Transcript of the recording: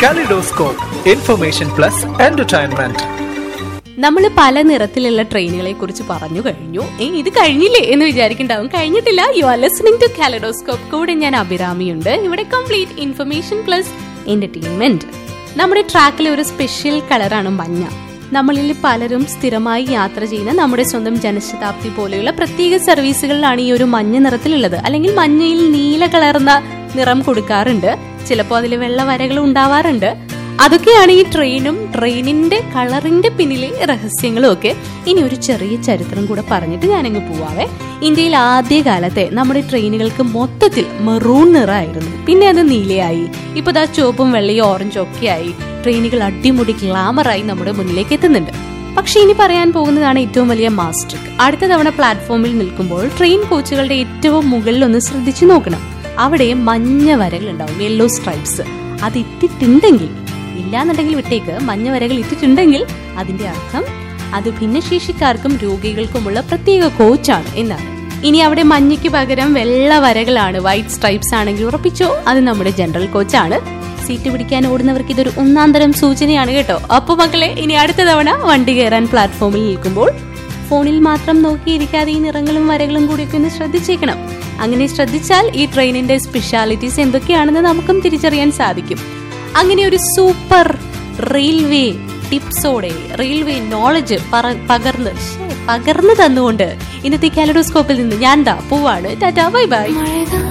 Kaleidoscope, information plus entertainment. നമ്മൾ പല നിറത്തിലുള്ള ട്രെയിനുകളെ കുറിച്ച് പറഞ്ഞു കഴിഞ്ഞു ഏ ഇത് കഴിഞ്ഞില്ലേ എന്ന് വിചാരിക്കണ്ടാവും കഴിഞ്ഞിട്ടില്ല you are listening to kaleidoscope കൂടെ ഞാൻ അഭിരാമിയുണ്ട് ഇവിടെ കംപ്ലീറ്റ് ഇൻഫർമേഷൻ പ്ലസ് എന്റർടൈൻമെന്റ് നമ്മുടെ ട്രാക്കിലെ ഒരു സ്പെഷ്യൽ കളറാണ് മഞ്ഞ നമ്മളിൽ പലരും സ്ഥിരമായി യാത്ര ചെയ്യുന്ന നമ്മുടെ സ്വന്തം ജനശതാബ്ദി പോലെയുള്ള പ്രത്യേക സർവീസുകളിലാണ് ഈ ഒരു മഞ്ഞ നിറത്തിലുള്ളത് അല്ലെങ്കിൽ മഞ്ഞയിൽ നീല കളർന്ന നിറം കൊടുക്കാറുണ്ട് ചിലപ്പോൾ അതിൽ വെള്ള വരകൾ ഉണ്ടാവാറുണ്ട് അതൊക്കെയാണ് ഈ ട്രെയിനും ട്രെയിനിന്റെ കളറിന്റെ പിന്നിലെ രഹസ്യങ്ങളും ഒക്കെ ഇനി ഒരു ചെറിയ ചരിത്രം കൂടെ പറഞ്ഞിട്ട് ഞാനങ്ങ് പോവാവേ ഇന്ത്യയിൽ ആദ്യകാലത്തെ നമ്മുടെ ട്രെയിനുകൾക്ക് മൊത്തത്തിൽ മെറൂൺ നിറമായിരുന്നു പിന്നെ അത് നീലയായി ഇപ്പൊ ദാ ചുവപ്പും വെള്ളയും ഓറഞ്ചും ഒക്കെ ആയി ട്രെയിനുകൾ അടിമുടി ഗ്ലാമറായി നമ്മുടെ മുന്നിലേക്ക് എത്തുന്നുണ്ട് പക്ഷെ ഇനി പറയാൻ പോകുന്നതാണ് ഏറ്റവും വലിയ മാസ്റ്റർ അടുത്ത തവണ പ്ലാറ്റ്ഫോമിൽ നിൽക്കുമ്പോൾ ട്രെയിൻ കോച്ചുകളുടെ ഏറ്റവും മുകളിൽ ഒന്ന് ശ്രദ്ധിച്ചു നോക്കണം അവിടെ മഞ്ഞ വരകൾ ഉണ്ടാവും യെല്ലോ സ്ട്രൈപ്സ് അത് ഇട്ടിട്ടുണ്ടെങ്കിൽ ഇല്ലാന്നുണ്ടെങ്കിൽ വിട്ടേക്ക് മഞ്ഞ വരകൾ ഇട്ടിട്ടുണ്ടെങ്കിൽ അതിന്റെ അർത്ഥം അത് ഭിന്നശേഷിക്കാർക്കും രോഗികൾക്കുമുള്ള പ്രത്യേക കോച്ചാണ് എന്നാണ് ഇനി അവിടെ മഞ്ഞയ്ക്ക് പകരം വെള്ള വരകളാണ് വൈറ്റ് സ്ട്രൈപ്സ് ആണെങ്കിൽ ഉറപ്പിച്ചോ അത് നമ്മുടെ ജനറൽ കോച്ചാണ് സീറ്റ് പിടിക്കാൻ ഓടുന്നവർക്ക് ഇതൊരു ഒന്നാന്തരം സൂചനയാണ് കേട്ടോ അപ്പൊ മക്കളെ ഇനി അടുത്ത തവണ വണ്ടി കയറാൻ പ്ലാറ്റ്ഫോമിൽ നിൽക്കുമ്പോൾ ഫോണിൽ മാത്രം നോക്കിയിരിക്കാതെ ഈ നിറങ്ങളും വരകളും കൂടിയൊക്കെ ഒന്ന് ശ്രദ്ധിച്ചേക്കണം അങ്ങനെ ശ്രദ്ധിച്ചാൽ ഈ ട്രെയിനിന്റെ സ്പെഷ്യാലിറ്റീസ് എന്തൊക്കെയാണെന്ന് നമുക്കും തിരിച്ചറിയാൻ സാധിക്കും അങ്ങനെ ഒരു സൂപ്പർ റെയിൽവേ ടിപ്സോടെ റെയിൽവേ നോളജ് പകർന്ന് ശ്ശേ, പകർന്നു തന്നുകൊണ്ട് ഇന്നത്തെ കാലഡോസ്കോപ്പിൽ നിന്ന് ഞാൻ ദാ പോവാണ് ടാറ്റാ ബൈ ബൈ